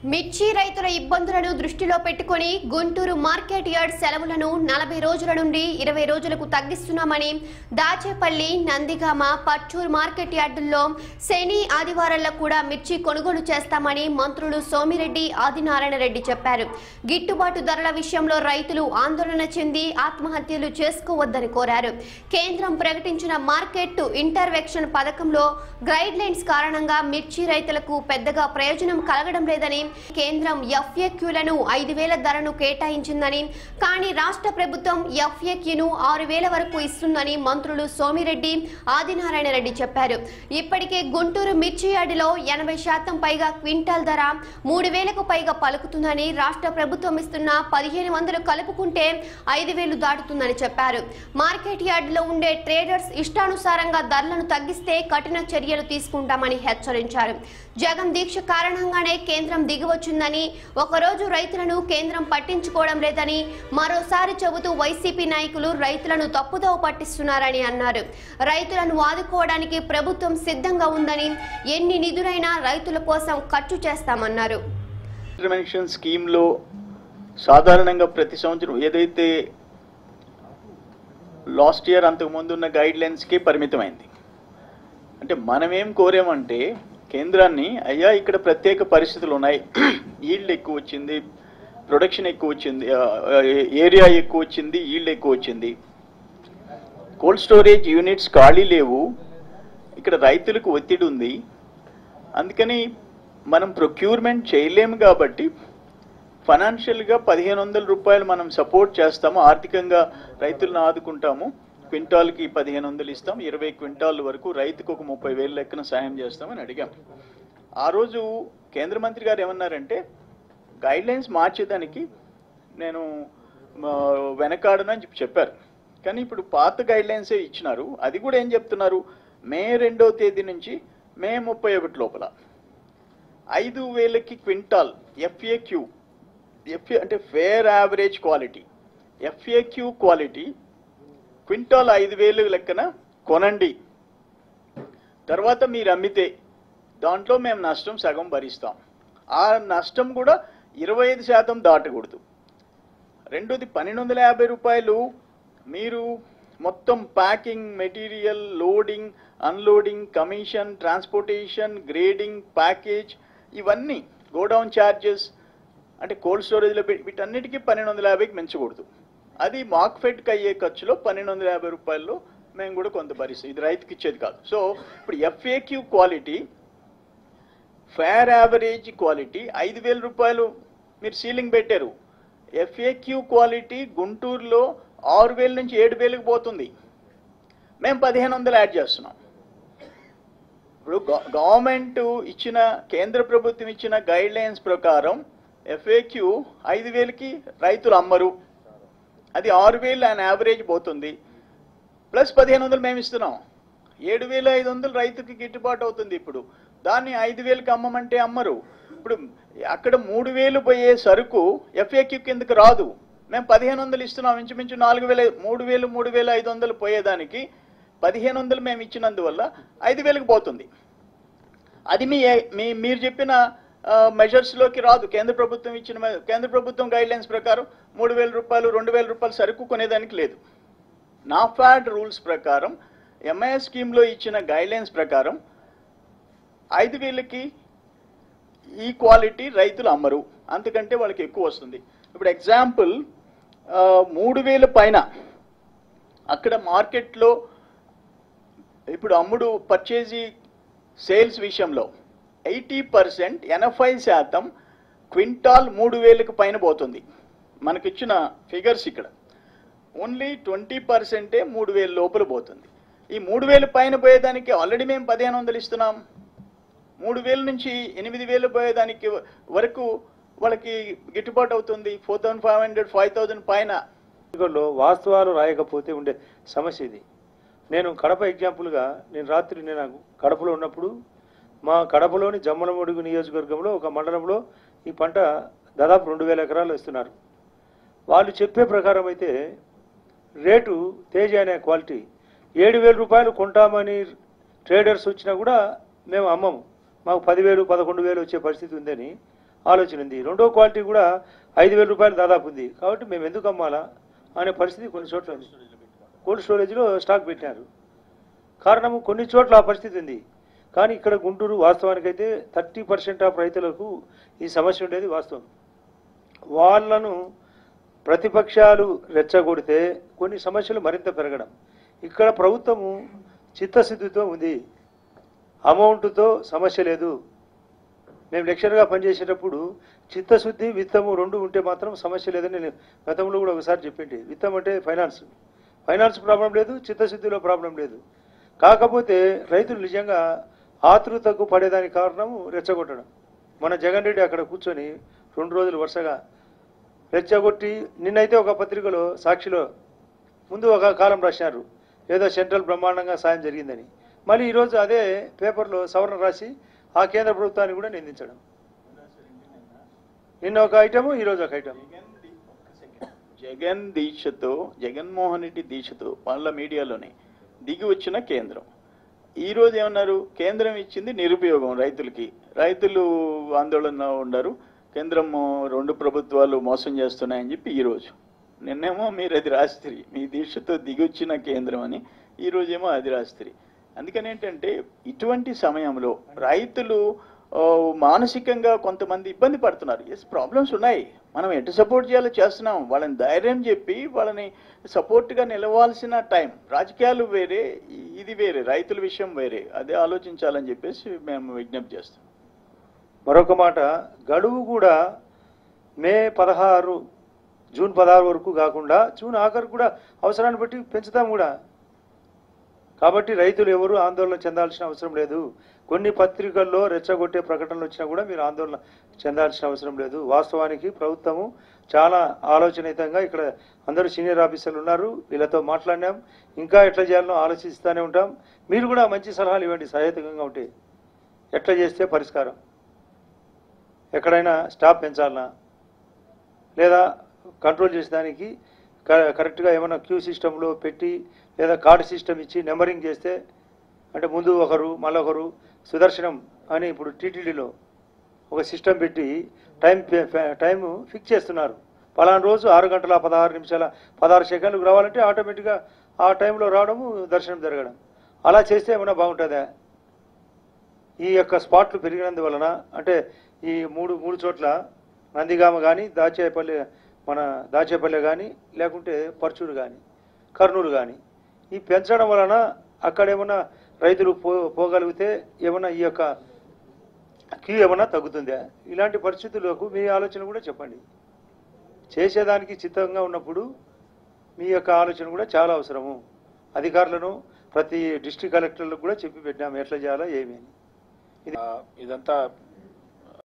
మిర్చి రైతుల ఇబ్బందులను దృష్టిలో పెట్టుకుని గుంటూరు మార్కెట్ యార్డ్ సెలవులను నలభై రోజుల నుండి ఇరవై రోజులకు తగ్గిస్తున్నామని దాచేపల్లి నందిగామ పచ్చూరు మార్కెట్ యార్డుల్లో శని ఆదివారాల్లో కూడా మిర్చి కొనుగోలు చేస్తామని మంత్రులు సోమిరెడ్డి ఆదినారాయణ రెడ్డి చెప్పారు గిట్టుబాటు ధరల విషయంలో రైతులు ఆందోళన చెంది ఆత్మహత్యలు చేసుకోవద్దని కోరారు కేంద్రం ప్రకటించిన మార్కెట్ ఇంటర్వెక్షన్ పథకంలో గైడ్ లైన్స్ కారణంగా మిర్చి రైతులకు పెద్దగా ప్రయోజనం కలగడం లేదని కేంద్రం ఎఫ్ఏక్యూలను ఐదు వేల ధరను కేటాయించిందని కానీ రాష్ట్ర ప్రభుత్వం ఎఫ్ఏక్యూను ఆరు వేల వరకు ఇస్తుందని మంత్రులు సోమిరెడ్డి ఆదినారాయణ రెడ్డి చెప్పారు ఇప్పటికే గుంటూరు మిర్చి యార్డులో ఎనభై శాతం పైగా క్వింటాల్ ధర మూడు వేలకు పైగా పలుకుతుందని రాష్ట్ర ప్రభుత్వం ఇస్తున్న పదిహేను వందలు కలుపుకుంటే ఐదు వేలు దాటుతుందని చెప్పారు మార్కెట్ యార్డులో ఉండే ట్రేడర్స్ ఇష్టానుసారంగా ధరలను తగ్గిస్తే కఠిన చర్యలు తీసుకుంటామని హెచ్చరించారు జగన్ దీక్ష కారణంగానే కేంద్రం దిగివచ్చిందని ఒకరోజు రైతులను కేంద్రం పట్టించుకోవడం లేదని మరోసారి చెబుతూ వైసీపీ నాయకులు రైతులను తప్పుదోవ పట్టిస్తున్నారని అన్నారు రైతులను ఆదుకోవడానికి ప్రభుత్వం సిద్ధంగా ఉందని ఎన్ని నిధులైనా రైతుల కోసం ఖర్చు చేస్తామన్నారు ఇంటర్వెన్షన్ స్కీమ్లో సాధారణంగా ప్రతి సంవత్సరం ఏదైతే లాస్ట్ ఇయర్ అంతకు ముందు ఉన్న గైడ్ లైన్స్కి పరిమితమైంది అంటే మనం ఏం కోరామంటే కేంద్రాన్ని అయ్యా ఇక్కడ ప్రత్యేక పరిస్థితులు ఉన్నాయి ఈల్డ్ ఎక్కువ వచ్చింది ప్రొడక్షన్ ఎక్కువ వచ్చింది ఏరియా ఎక్కువ వచ్చింది ఈల్డ్ ఎక్కువ వచ్చింది కోల్డ్ స్టోరేజ్ యూనిట్స్ ఖాళీ లేవు ఇక్కడ రైతులకు ఒత్తిడి ఉంది అందుకని మనం ప్రొక్యూర్మెంట్ చేయలేము కాబట్టి ఫైనాన్షియల్గా పదిహేను వందల రూపాయలు మనం సపోర్ట్ చేస్తాము ఆర్థికంగా రైతులను ఆదుకుంటాము క్వింటాల్కి పదిహేను వందలు ఇస్తాం ఇరవై క్వింటాల్ వరకు రైతుకు ఒక ముప్పై వేలు లెక్కన సాయం చేస్తామని అడిగాం ఆ రోజు కేంద్ర మంత్రి గారు ఏమన్నారంటే గైడ్ లైన్స్ మార్చేదానికి నేను ఆ, వెనకాడనని చెప్పి చెప్పారు కానీ ఇప్పుడు పాత గైడ్ లైన్సే ఇచ్చినారు అది కూడా ఏం చెప్తున్నారు మే రెండో తేదీ నుంచి మే ముప్పై ఒకటి లోపల ఐదు వేలకి క్వింటాల్ ఎఫ్ఏక్యూ ఎఫ్ఏ అంటే fair average quality FAQ quality quintal ఐదు వేలు లెక్కన కొనండి తర్వాత మీరు అమ్మితే దాంట్లో మేము నష్టం సగం భరిస్తాం ఆ నష్టం కూడా ఇరవై ఐదు శాతం దాటకూడదు రెండోది పన్నెండు వందల యాభై రూపాయలు మీరు మొత్తం packing material loading unloading commission transportation grading package ఇవన్నీ గోడౌన్ ఛార్జెస్ అంటే కోల్డ్ స్టోరేజ్లో పెట్టి వీటన్నిటికీ పన్నెండు వందల యాభైకి పెంచకూడదు అది మార్క్ఫెడ్కి అయ్యే ఖర్చులో పన్నెండు వందల యాభై రూపాయల్లో మేము కూడా కొంత భరిస్తాం ఇది రైతుకి ఇచ్చేది కాదు సో ఇప్పుడు FAQ quality fair average quality ఐదు వేల రూపాయలు మీరు సీలింగ్ పెట్టారు ఎఫ్ఏక్యూ క్వాలిటీ గుంటూరులో ఆరు వేల నుంచి ఏడు వేలకు పోతుంది మేము పదిహేను వందలు యాడ్ చేస్తున్నాం ఇప్పుడు గవ- గవర్నమెంట్ ఇచ్చిన కేంద్ర ప్రభుత్వం ఇచ్చిన గైడ్ లైన్స్ ప్రకారం ఎఫ్ఏక్యూ ఐదు వేలకి రైతులు అమ్మరు అది ఆరు వేలు ఆయన యావరేజ్ పోతుంది ప్లస్ పదిహేను వందలు మేము ఇస్తున్నాం ఏడు వేల ఐదు వందలు రైతుకి గిట్టుబాటు అవుతుంది ఇప్పుడు దాన్ని ఐదు వేలకి అమ్మమంటే అమ్మరు ఇప్పుడు అక్కడ మూడు వేలు పోయే సరుకు ఎఫ్ఏక్యూ కిందకి రాదు మేము పదిహేను వందలు ఇస్తున్నాం ఇంచుమించు నాలుగు వేల మూడు వేలు మూడు వేల ఐదు వందలు పోయేదానికి పదిహేను వందలు మేము ఇచ్చినందువల్ల ఐదు వేలకు పోతుంది అది మీ మీ మీరు చెప్పిన మెజర్స్లోకి రాదు కేంద్ర ప్రభుత్వం ఇచ్చిన మె- కేంద్ర ప్రభుత్వం గైడ్ లైన్స్ ప్రకారం మూడు వేల రూపాయలు రెండు వేల రూపాయలు సరుకు కొనేదానికి లేదు నాఫాడ్ రూల్స్ ప్రకారం ఎంఐఎస్ స్కీమ్లో ఇచ్చిన గైడ్ లైన్స్ ప్రకారం ఐదు వేలకి ఈ క్వాలిటీ రైతులు అమ్మరు అంతకంటే వాళ్ళకి ఎక్కువ వస్తుంది ఇప్పుడు ఎగ్జాంపుల్ మూడు వేల పైన అక్కడ మార్కెట్లో ఇప్పుడు అమ్ముడు పర్చేజీ సేల్స్ విషయంలో ఎయిటీ పర్సెంట్ ఎనభై శాతం క్వింటాల్ మూడు వేలకు పైన పోతుంది మనకిచ్చిన ఫిగర్స్ ఇక్కడ ఓన్లీ ట్వంటీ పర్సెంటే మూడు వేల లోపల పోతుంది ఈ మూడు వేలు పైన పోయేదానికి ఆల్రెడీ మేము పదిహేను వందలు ఇస్తున్నాం మూడు వేల నుంచి ఎనిమిది వేలు పోయేదానికి వరకు వాళ్ళకి గిట్టుబాటు అవుతుంది four thousand five hundred five thousand పైన పత్రికల్లో వాస్తవాలు రాయకపోతే ఉండే సమస్య ఇది నేను కడప ఎగ్జాంపుల్గా నేను రాత్రి నేను కడపలో ఉన్నప్పుడు మా కడపలోని జమ్మలమడుగు నియోజకవర్గంలో ఒక మండలంలో ఈ పంట దాదాపు రెండు వేల ఎకరాలు ఇస్తున్నారు వాళ్ళు చెప్పే ప్రకారం అయితే రేటు తేజ అనే క్వాలిటీ ఏడు వేల రూపాయలు కొంటామని ట్రేడర్స్ వచ్చినా కూడా మేము అమ్మము మాకు పదివేలు పదకొండు వేలు వచ్చే పరిస్థితి ఉందని ఆలోచన ఉంది రెండో క్వాలిటీ కూడా ఐదు వేల రూపాయలు దాదాపు ఉంది కాబట్టి మేము ఎందుకు అమ్మాలా అనే పరిస్థితి కొన్ని చోట్ల ఉంది కోల్డ్ స్టోరేజ్లో స్టాక్ పెట్టినారు కారణము కొన్ని చోట్ల ఆ పరిస్థితి ఉంది కానీ ఇక్కడ గుంటూరు వాస్తవానికైతే థర్టీ పర్సెంట్ ఆఫ్ రైతులకు ఈ సమస్య ఉండేది వాస్తవం వాళ్ళను ప్రతిపక్షాలు రెచ్చగొడితే కొన్ని సమస్యలు మరింత పెరగడం ఇక్కడ ప్రభుత్వము చిత్తశుద్ధితో ఉంది అమౌంట్తో సమస్య లేదు మేము లెక్చర్గా పనిచేసేటప్పుడు చిత్తశుద్ధి విత్తము రెండు ఉంటే మాత్రం సమస్య లేదని నేను గతంలో కూడా ఒకసారి చెప్పింది విత్తం అంటే ఫైనాన్స్ ఫైనాన్స్ ప్రాబ్లం లేదు చిత్తశుద్ధిలో ప్రాబ్లం లేదు కాకపోతే రైతులు నిజంగా ఆతృతకు పడేదానికి కారణము రెచ్చగొట్టడం మన జగన్ రెడ్డి అక్కడ కూర్చొని రెండు రోజులు వరుసగా రెచ్చగొట్టి నిన్నైతే ఒక పత్రికలో సాక్షిలో ముందు ఒక కాలం రాసినారు ఏదో సెంట్రల్ బ్రహ్మాండంగా సాయం జరిగిందని మళ్ళీ ఈరోజు అదే పేపర్లో సవరణ రాసి ఆ కేంద్ర ప్రభుత్వాన్ని కూడా నిందించడం నిన్న ఒక ఐటము ఈరోజు ఒక ఐటమ్ జగన్ దీక్షతో జగన్మోహన్ రెడ్డి దీక్షతో వాళ్ళ మీడియాలోనే దిగి వచ్చిన కేంద్రం ఈ రోజు ఏమన్నారు కేంద్రం ఇచ్చింది నిరుపయోగం రైతులకి రైతులు ఆందోళన ఉన్నారు కేంద్రం రెండు ప్రభుత్వాలు మోసం చేస్తున్నాయని చెప్పి ఈ రోజు నిన్నేమో మీరు అది రాస్త్రి మీ దీక్షతో దిగొచ్చిన కేంద్రం అని ఈ రోజేమో అది రాస్త్రి అందుకని ఏంటంటే ఇటువంటి సమయంలో రైతులు ఆ, మానసికంగా కొంతమంది ఇబ్బంది పడుతున్నారు ఎస్ ప్రాబ్లమ్స్ ఉన్నాయి మనం ఎటు సపోర్ట్ చేయాలో చేస్తున్నాం వాళ్ళని ధైర్యం చెప్పి వాళ్ళని సపోర్ట్గా నిలవాల్సిన టైం రాజకీయాలు వేరే ఇ- ఇది వేరే రైతుల విషయం వేరే అదే ఆలోచించాలని చెప్పేసి మేము విజ్ఞప్తి చేస్తాం మరొక మాట గడువు కూడా మే పదహారు జూన్ పదహారు వరకు కాకుండా జూన్ ఆఖరు కూడా అవసరాన్ని బట్టి పెంచుతాం కూడా కాబట్టి రైతులు ఎవరు ఆందోళన చెందాల్సిన అవసరం లేదు కొన్ని పత్రికల్లో రెచ్చగొట్టే ప్రకటనలు వచ్చినా కూడా మీరు ఆందోళన చెందాల్సిన అవసరం లేదు వాస్తవానికి ప్రభుత్వము చాలా ఆలోచనయుతంగా ఇక్కడ అందరూ సీనియర్ ఆఫీసర్లు ఉన్నారు వీళ్ళతో మాట్లాడినాం ఇంకా ఎట్లా చేయాలనో ఆలోచిస్తూనే ఉంటాం మీరు కూడా మంచి సలహాలు ఇవ్వండి సహేతుకంగా ఉంటే ఎట్లా చేస్తే పరిష్కారం ఎక్కడైనా స్టాప్ పెంచాలనా లేదా కంట్రోల్ చేసేదానికి క- కరెక్ట్గా ఏమైనా క్యూ సిస్టంలో పెట్టి లేదా కార్డు సిస్టమ్ ఇచ్చి నెంబరింగ్ చేస్తే అంటే ముందు ఒకరు మళ్ళొకరు సుదర్శనం అని ఇప్పుడు టీటీడీలో ఒక సిస్టమ్ పెట్టి టైం పే- పే- టైం ఫిక్స్ చేస్తున్నారు పలానా రోజు ఆరు గంటల పదహారు నిమిషాల పదహారు సెకండ్లకు రావాలంటే ఆటోమేటిక్గా ఆ టైంలో రావడము దర్శనం జరగడం అలా చేస్తే ఏమైనా బాగుంటుందా ఈ యొక్క స్పాట్లు పెరిగినందువలన అంటే ఈ మూడు మూడు చోట్ల నందిగామ కానీ దాచేపల్లి మన దాచేపల్లి కానీ లేకుంటే పర్చూరు కానీ కర్నూలు కానీ ఈ పెంచడం వలన అక్కడ ఏమన్నా రైతులు పో పోగలిగితే ఏమన్నా ఈ యొక్క క్యూ ఏమన్నా తగ్గుతుందా ఇలాంటి పరిస్థితులకు మీ ఆలోచన కూడా చెప్పండి చేసేదానికి చిత్తంగా ఉన్నప్పుడు మీ యొక్క ఆలోచన కూడా చాలా అవసరము అధికారులను ప్రతి డిస్ట్రిక్ట్ కలెక్టర్లకు కూడా చెప్పి పెట్టాము ఎట్లా చేయాలో ఏమి అని ఆ, ఇదంతా